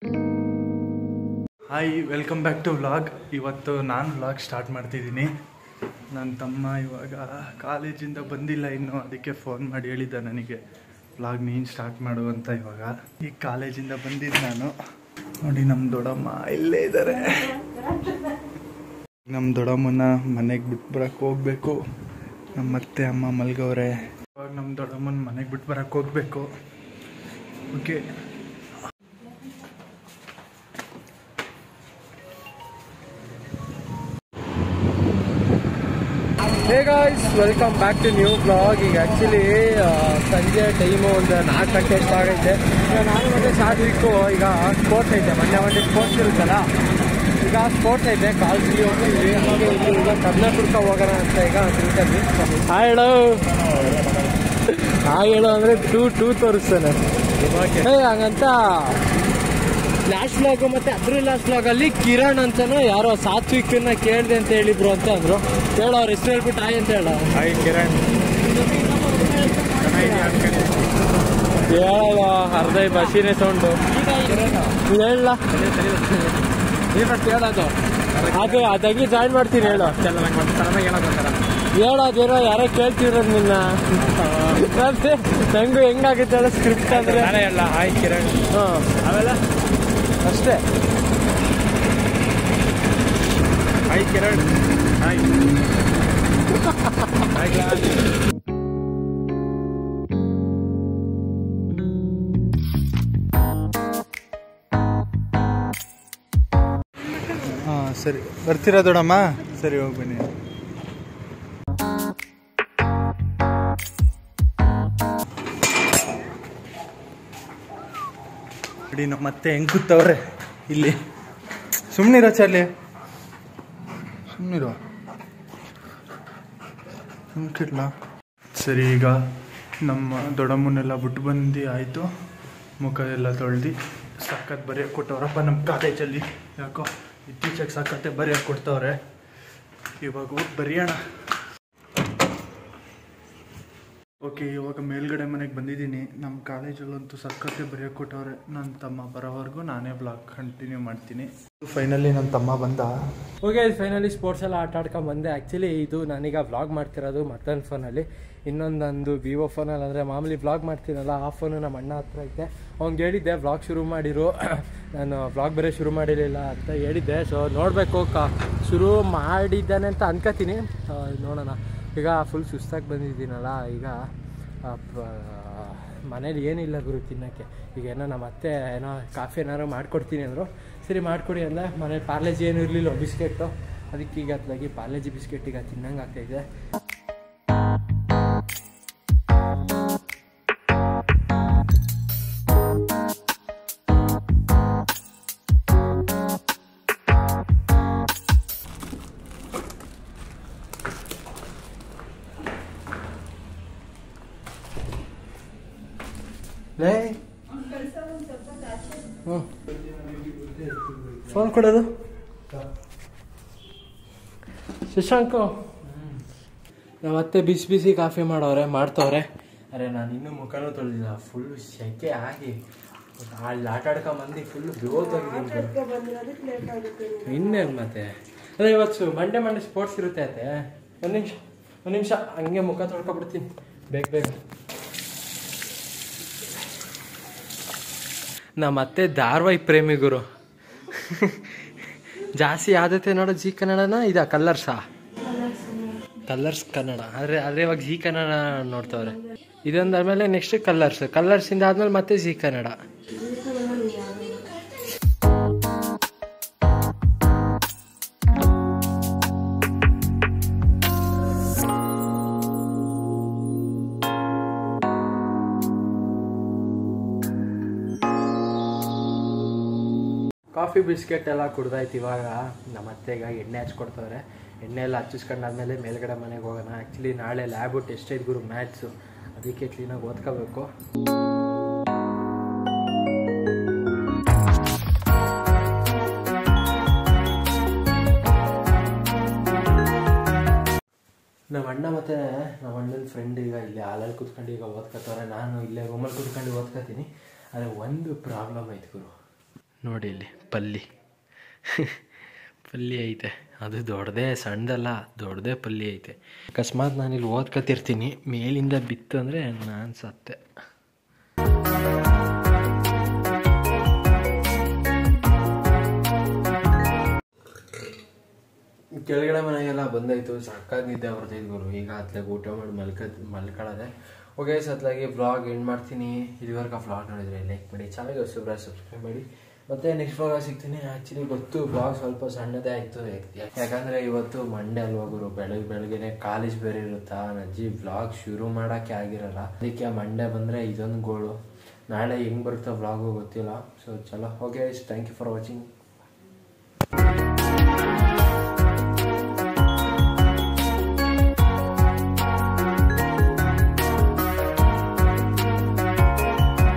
hi welcome back to vlog ಇವತ್ತು ನಾನು vlog start ಮಾಡ್ತಿದ್ದೀನಿ ನನ್ನ ತಮ್ಮ ಇವಾಗ ಕಾಲೇಜಿಂದ ಬಂದಿಲ್ಲ ಇನ್ನು ಅದಕ್ಕೆ ಫೋನ್ ಮಾಡಿ ಹೇಳಿದ್ದ ನನಗೆ ವ್ಲಾಗ್ ನೀನು ಸ್ಟಾರ್ಟ್ ಮಾಡು ಅಂತ ಇವಾಗ ಈಗ ಕಾಲೇಜಿಂದ ಬಂದಿದ್ದು ನಾನು ನೋಡಿ ನಮ್ಮ ದೊಡ್ಡಮ್ಮ ಇಲ್ಲೇ ಇದ್ದಾರೆ ನಮ್ಮ ದೊಡ್ಡಮ್ಮನ ಮನೆಗೆ ಬಿಟ್ಟು ಬರಕ್ಕೆ ಹೋಗ್ಬೇಕು ನಮ್ಮ ಮತ್ತೆ ಅಮ್ಮ ಮಲ್ಗವ್ರೆ ಇವಾಗ ನಮ್ಮ ದೊಡ್ಡಮ್ಮನ ಮನೆಗೆ ಬಿಟ್ಟು ಬರಕ್ಕೆ ಹೋಗ್ಬೇಕು okay hey guys welcome back to new blog ಈಗ ಆ್ಯಕ್ಚುಲಿ ಸಂಜೆ ಟೈಮು ಒಂದು ನಾಲ್ಕು ಗಂಟೆ ಎಷ್ಟು ಆಗೈತೆ ಈಗ ನಾನು ಮತ್ತೆ ಸಾಧಿಕು ಈಗ ಸ್ಪೋರ್ಟ್ಸ್ ಐತೆ ಮೊನ್ನೆ ಒಂದು ಸ್ಪೋರ್ಟ್ಸ್ ಇರುತ್ತಲ್ಲ ಈಗ ಸ್ಪೋರ್ಟ್ಸ್ ಐತೆ ಕಾಲೇಜಿಗೆ ಹೋಗ್ತೀವಿ ಹಾಗೆ ಇಲ್ಲಿ ಈಗ ಕರ್ನಾಟಕ ಹೋಗೋಣ ಅಂತ ಈಗ ತಿಳ್ಕೊಂಡ್ವಿ ಹಾಯ್ ಹೇಳೋ ಹಾಯ್ ಹೇಳೋ ಅಂದರೆ ಟೂ ಟೂ ತೋರಿಸ್ತಾನೆ ಹೇ ಹಂಗಂತ ಲಾಸ್ಟ್ ವ್ಲಾಗ್ ಮತ್ತೆ ಅದ್ರ ಲಾಸ್ಟ್ ವ್ಲಾಗ್ ಅಲ್ಲಿ ಕಿರಣ್ ಅಂತಾನು ಯಾರೋ ಸಾತ್ವಿಕನ್ನ ಕೇಳ್ದೆ ಅಂತ ಹೇಳಿಬ್ರು ಅಂತ ಅಂದ್ರು ಹೇಳ ಅವ್ರ ಹೆಸರು ಹೇಳ್ಬಿಟ್ಟು ಆಯ್ ಅಂತ ಹೇಳ ಹಾಯ್ ಕಿರಣ್ ಹೇಳ ಅರ್ಧ ಬಸ್ಸಿನೇ ಸೌಂಡು ಹೇಳ ಹೇಳೋದು ಅದು ಅದಂಗೆ ಜಾಯಿನ್ ಮಾಡ್ತೀನಿ ಹೇಳು ಹೇಳೋದೇನೋ ಯಾರೋ ಕೇಳ್ತಿರೋದು ನಿನ್ನ ಮತ್ತೆ ನಂಗೂ ಹೆಂಗಾಗುತ್ತೆ ಹೇಳ ಸ್ಕ್ರಿಪ್ಟ್ ಅಂದ್ರೆ ಹೇಳ ಹಾಯ್ ಕಿರಣ್ ಹಾಂ ಆಮೇಲೆ ಅಷ್ಟೇ ಹಾಯ್ ಕಿರಣ್ ಹಾಯ್ ಹಾಂ ಸರಿ ಬರ್ತೀರಾ ದೊಡಮ್ಮ ಸರಿ ಹೋಗಿ ಬನ್ನಿ ನೋಡಿ ನಮ್ಮ ಮತ್ತೆ ಹೆಂಗ್ ಕೂತವ್ರೆ ಇಲ್ಲಿ ಸುಮ್ಮನಿರೋ ಚಾರ್ಲಿ ಸುಮ್ಮನಿರೋ ಸುಮ್ಕಿಡ್ಲ ಸರಿ ಈಗ ನಮ್ಮ ದೊಡ್ಡಮ್ಮನ್ನೆಲ್ಲ ಬಿಟ್ಟು ಬಂದು ಆಯಿತು ಮುಖ ಎಲ್ಲ ತೊಳ್ದು ಸಖತ್ ಬರೆಯೋಕೆ ಕೊಟ್ಟವ್ರಪ್ಪ ನಮ್ಮ ಕಾಲೇಜಲ್ಲಿ ಯಾಕೋ ಇತ್ತೀಚೆಗೆ ಸಖತ್ತೆ ಬರೆಯೋಕೆ ಕೊಡ್ತವ್ರೆ ಇವಾಗ ಹೋಗಿ ಬರೆಯೋಣ ಓಕೆ ಇವಾಗ ಮೇಲ್ಗಡೆ ಮನೆಗೆ ಬಂದಿದ್ದೀನಿ ನಮ್ಮ ಕಾಲೇಜಲ್ಲಂತೂ ಸಖತ್ತೆ ಬರೆಯೋಕೆ ಕೊಟ್ಟವ್ರೆ ನನ್ನ ತಮ್ಮ ಬರೋವರೆಗೂ ನಾನೇ ಬ್ಲಾಗ್ ಕಂಟಿನ್ಯೂ ಮಾಡ್ತೀನಿ ಫೈನಲಿ ನನ್ನ ತಮ್ಮ ಬಂದ ಓಕೆ ಫೈನಲಿ ಸ್ಪೋರ್ಟ್ಸ್ ಎಲ್ಲ ಆಟ ಆಡ್ಕೊಂಡ್ ಬಂದೆ ಆ್ಯಕ್ಚುಲಿ ಇದು ನಾನೀಗ ವ್ಲಾಗ್ ಮಾಡ್ತಿರೋದು ಮತ್ತೊಂದು ಫೋನಲ್ಲಿ ಇನ್ನೊಂದೊಂದು ವಿವೋ ಫೋನಲ್ಲಿ ಅಂದರೆ ಮಾಮೂಲಿ ವ್ಲಾಗ್ ಮಾಡ್ತೀನಲ್ಲ ಆ ಫೋನು ನಮ್ಮ ಅಣ್ಣ ಹತ್ರ ಐತೆ ಅವ್ನಿಗೆ ಹೇಳಿದ್ದೆ ವ್ಲಾಗ್ ಶುರು ಮಾಡಿರು ನಾನು ವ್ಲಾಗ್ ಬೇರೆ ಶುರು ಮಾಡಿರಲಿಲ್ಲ ಅಂತ ಹೇಳಿದ್ದೆ ಸೊ ನೋಡಬೇಕು ಕ ಶುರು ಮಾಡಿದ್ದಾನೆ ಅಂತ ಅನ್ಕೋತೀನಿ ಆ, ನೋಡೋಣ ಈಗ ಫುಲ್ ಸುಸ್ತಾಗಿ ಬಂದಿದ್ದೀನಲ್ಲ ಈಗ ಆ, ಪ- ಮನೇಲಿ ಏನಿಲ್ಲ ಗುರು ತಿನ್ನೋಕ್ಕೆ ಈಗ ಏನೋ ನಮ್ಮ ಅತ್ತೆ ಏನೋ ಕಾಫಿ ಏನಾರು ಮಾಡ್ಕೊಡ್ತೀನಿ ಅಂದರು ಸರಿ ಮಾಡಿಕೊಡಿ ಅಂದ ಮನೇಲಿ ಪಾರ್ಲೇಜಿ ಏನು ಇರಲಿಲ್ಲ ಬಿಸ್ಕೆಟು ಅದಕ್ಕೆ ಈಗ ಅತ್ಲಾಗಿ ಪಾರ್ಲೇಜಿ ಬಿಸ್ಕೆಟ್ ಈಗ ತಿನ್ನಂಗೆ ಆಗ್ತಾಯಿದೆ ಲೇ ಹ್ಞೂ ಫೋನ್ ಕೊಡೋದು ಶಶಾಂಕು ನಾವು ಮತ್ತೆ ಬಿಸಿ ಬಿಸಿ ಕಾಫಿ ಮಾಡವ್ರೆ ಮಾಡ್ತವ್ರೆ ಅರೆ ನಾನು ಇನ್ನೂ ಮುಖನೂ ತೊಳೆದಿಲ್ಲ ಫುಲ್ ಸೆಕೆ ಆಗಿ ಅಲ್ಲಿ ಆಟ ಆಡ್ಕೊಂಬಂದು ಫುಲ್ ಬಿಗೋತಾಗಿದ್ದೀನಿ ಇನ್ನೇನು ಮತ್ತೆ ಅದೇ ಇವತ್ತು ಮಂಡೆ ಮಂಡೆ ಸ್ಪೋರ್ಟ್ಸ್ ಇರುತ್ತೆ ಅತ್ತೆ ಒಂದು ನಿಮಿಷ ಒಂದು ನಿಮಿಷ ಹಂಗೆ ಮುಖ ತೊಳ್ಕೊಬಿಡ್ತೀನಿ ಬೇಗ ಬೇಗ ನಮ್ಮ ಅತ್ತೆ ಧಾರವಾಹಿ ಪ್ರೇಮಿ ಗುರು ಜಾಸ್ತಿ ಆದತೆ ನೋಡೋ ಜಿ ಕನ್ನಡನ ಇದ ಕಲ್ಲರ್ಸಾ ಕಲ್ಲರ್ಸ್ ಕನ್ನಡ ಆದರೆ ಆದರೆ ಇವಾಗ ಜಿ ಕನ್ನಡ ನೋಡ್ತವ್ರೆ ಇದೊಂದಾದ್ಮೇಲೆ ನೆಕ್ಸ್ಟ್ ಕಲ್ಲರ್ಸ್ ಕಲ್ಲರ್ಸಿಂದ ಆದ್ಮೇಲೆ ಮತ್ತೆ ಜಿ ಕನ್ನಡ ಕಾಫಿ ಬಿಸ್ಕೆಟ್ ಎಲ್ಲ ಕುಡ್ದಾಯ್ತು ಇವಾಗ ನಮ್ಮ ಅತ್ತೆಗ ಎಣ್ಣೆ ಹಚ್ಕೊಡ್ತವ್ರೆ ಎಣ್ಣೆ ಎಲ್ಲ ಹಚ್ಚಿಸ್ಕೊಂಡಾದ್ಮೇಲೆ ಮೇಲ್ಗಡೆ ಮನೆಗೆ ಹೋಗೋಣ ಆ್ಯಕ್ಚುಲಿ ನಾಳೆ ಲ್ಯಾಬು ಟೆಸ್ಟ್ ಐತೆ ಗುರು ಮ್ಯಾಥ್ಸು ಅದಕ್ಕೆ ಕ್ಲೀನಾಗಿ ಓದ್ಕೋಬೇಕು ನಮ್ಮ ಅಣ್ಣ ಮತ್ತೆ ನಮ್ಮ ಅಣ್ಣನ ಫ್ರೆಂಡ್ ಈಗ ಇಲ್ಲಿ ಹಾಲಲ್ಲಿ ಕುತ್ಕೊಂಡು ಈಗ ಓದ್ಕೋತವ್ರೆ ನಾನು ಇಲ್ಲೇ ರೂಮಲ್ಲಿ ಕುತ್ಕೊಂಡು ಓದ್ಕೋತೀನಿ ಆದರೆ ಒಂದು ಪ್ರಾಬ್ಲಮ್ ಐತೆ ಗುರು ನೋಡಿ ಇಲ್ಲಿ ಪಲ್ಲಿ ಪಲ್ಲಿ ಐತೆ ಅದು ದೊಡ್ಡದೇ ಸಣ್ಣದಲ್ಲ ದೊಡ್ಡದೇ ಪಲ್ಲಿ ಐತೆ ಅಕಸ್ಮಾತ್ ನಾನು ಇಲ್ಲಿ ಓದ್ಕೊತಿರ್ತೀನಿ ಮೇಲಿಂದ ಬಿತ್ತು ಅಂದರೆ ನಾನು ಸತ್ತೆ ಕೆಳಗಡೆ ಮನೆಗೆಲ್ಲ ಬಂದಾಯ್ತು ಸಕ್ಕತ್ ನಿದ್ದೆ ಬರ್ತಿದ್ ಗುರು ಈಗ ಹತ್ಲಾಗ ಊಟ ಮಾಡಿ ಮಲ್ಕ ಮಲ್ಕೊಳ್ಳೋದೆ ಓಕೆ ಹತ್ಲಾಗಿ ವ್ಲಾಗ್ ಎಂಡ್ ಮಾಡ್ತೀನಿ ಇದುವರೆಗೆ ವ್ಲಾಗ್ ನೋಡಿದ್ರೆ ಲೈಕ್ ಮಾಡಿ ಚೆನ್ನಾಗಿ ಹೊಸಬ್ರ ಸಬ್ಸ್ಕ್ರೈಬ್ ಮಾಡಿ ಮತ್ತೆ ನೆಕ್ಸ್ಟ್ ವ್ಲಾಗ್ ಸಿಗ್ತೀನಿ ಆ್ಯಕ್ಚುಲಿ ಗೊತ್ತು ವ್ಲಾಗ್ ಸ್ವಲ್ಪ ಸಣ್ಣದೇ ಆಯಿತು ಯಾಕಂದರೆ ಇವತ್ತು ಮಂಡೇ ಅಲ್ವಾ ಗುರು ಬೆಳಗ್ಗೆ ಬೆಳಗ್ಗೆನೆ ಕಾಲೇಜ್ ಬೇರೆ ಇರುತ್ತಾ ನಜ್ಜಿ ವ್ಲಾಗ್ ಶುರು ಮಾಡೋಕ್ಕೆ ಆಗಿರಲ್ಲ ಅದಕ್ಕೆ ಮಂಡೇ ಬಂದರೆ ಇದೊಂದು ಗೋಳು ನಾಳೆ ಹೆಂಗೆ ಬರುತ್ತೋ ವ್ಲಾಗು ಗೊತ್ತಿಲ್ಲ ಸೊ ಚಲೋ okay thank you for watching